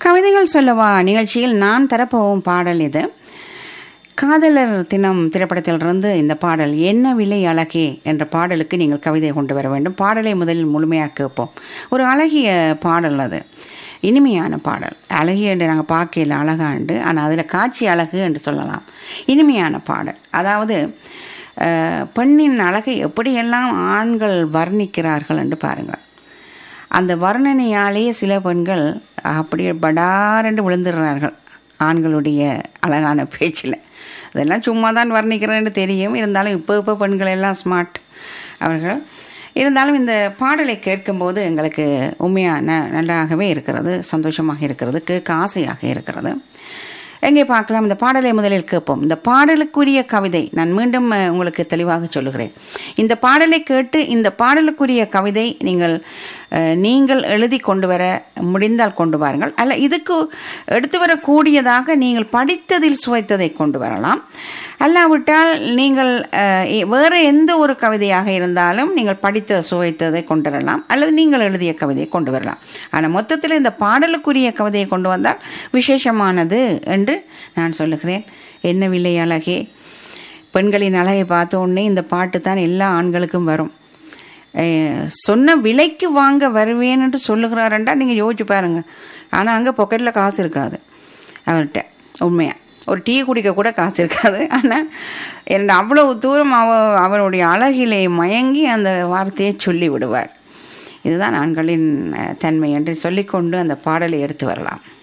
கவிதைகள் சொல்லவா நிகழ்ச்சியில் நான் தரப்போகும் பாடல் இது காதலர் தினம் திரைப்படத்திலிருந்து இந்த பாடல் என்ன விலை அழகே என்ற பாடலுக்கு நீங்கள் கவிதை கொண்டு வர வேண்டும் பாடலை முதலில் முழுமையாக கேட்போம் ஒரு அழகிய பாடல் அது இனிமையான பாடல் அழகிய என்று நாங்கள் பார்க்கல அழகாண்டு ஆனால் அதில் காட்சி அழகு என்று சொல்லலாம் இனிமையான பாடல் அதாவது அஹ், பெண்ணின் அழகை எப்படியெல்லாம் ஆண்கள் வர்ணிக்கிறார்கள் என்று பாருங்கள் அந்த வர்ணனையாலேயே சில பெண்கள் அப்படியே படார் என்று விழுந்துடுறார்கள் ஆண்களுடைய அழகான பேச்சில் அதெல்லாம் சும்மா தான் வர்ணிக்கிறேன்னு தெரியும் இருந்தாலும் இப்போ இப்போ பெண்கள் எல்லாம் ஸ்மார்ட் அவர்கள் இருந்தாலும் இந்த பாடலை கேட்கும்போது எங்களுக்கு உண்மையாக ந நன்றாகவே இருக்கிறது சந்தோஷமாக இருக்கிறது கேட்க ஆசையாக இருக்கிறது எங்கே பார்க்கலாம் இந்த பாடலை முதலில் கேட்போம் இந்த பாடலுக்குரிய கவிதை நான் மீண்டும் அஹ், உங்களுக்கு தெளிவாக சொல்லுகிறேன் இந்த பாடலை கேட்டு இந்த பாடலுக்குரிய கவிதை நீங்கள் அஹ், நீங்கள் எழுதி கொண்டு வர முடிந்தால் கொண்டு வாருங்கள் அல்ல இதுக்கு எடுத்து வரக்கூடியதாக நீங்கள் படித்ததில் சுவைத்ததை கொண்டு வரலாம் அல்லாவிட்டால் நீங்கள் அஹ், எ- வேறு எந்த ஒரு கவிதையாக இருந்தாலும் நீங்கள் படித்த சுவைத்ததை கொண்டு வரலாம் அல்லது நீங்கள் எழுதிய கவிதையை கொண்டு வரலாம் ஆனால் மொத்தத்தில் இந்த பாடலுக்குரிய கவிதையை கொண்டு வந்தால் விசேஷமானது என்று நான் சொல்லுகிறேன் என்ன விலை அழகே பெண்களின் அழகை பார்த்த உடனே இந்த பாட்டு தான் எல்லா ஆண்களுக்கும் வரும் அஹ், சொன்ன விலைக்கு வாங்க வருவேன் என்று சொல்லுகிறாருண்டா நீங்கள் யோசிச்சு பாருங்க ஆனால் அங்கே பாக்கெட்டில் காசு இருக்காது அவர்கிட்ட உண்மையாக ஒரு டீ குடிக்க கூட காசு இருக்காது ஆனால் இரண்டு அவ்வளவு தூரம் அவ அவருடைய அழகிலே மயங்கி அந்த வார்த்தையை சொல்லி விடுவார் இதுதான் ஆண்களின் அஹ், தன்மை என்று சொல்லிக்கொண்டு அந்த பாடலை எடுத்து வரலாம்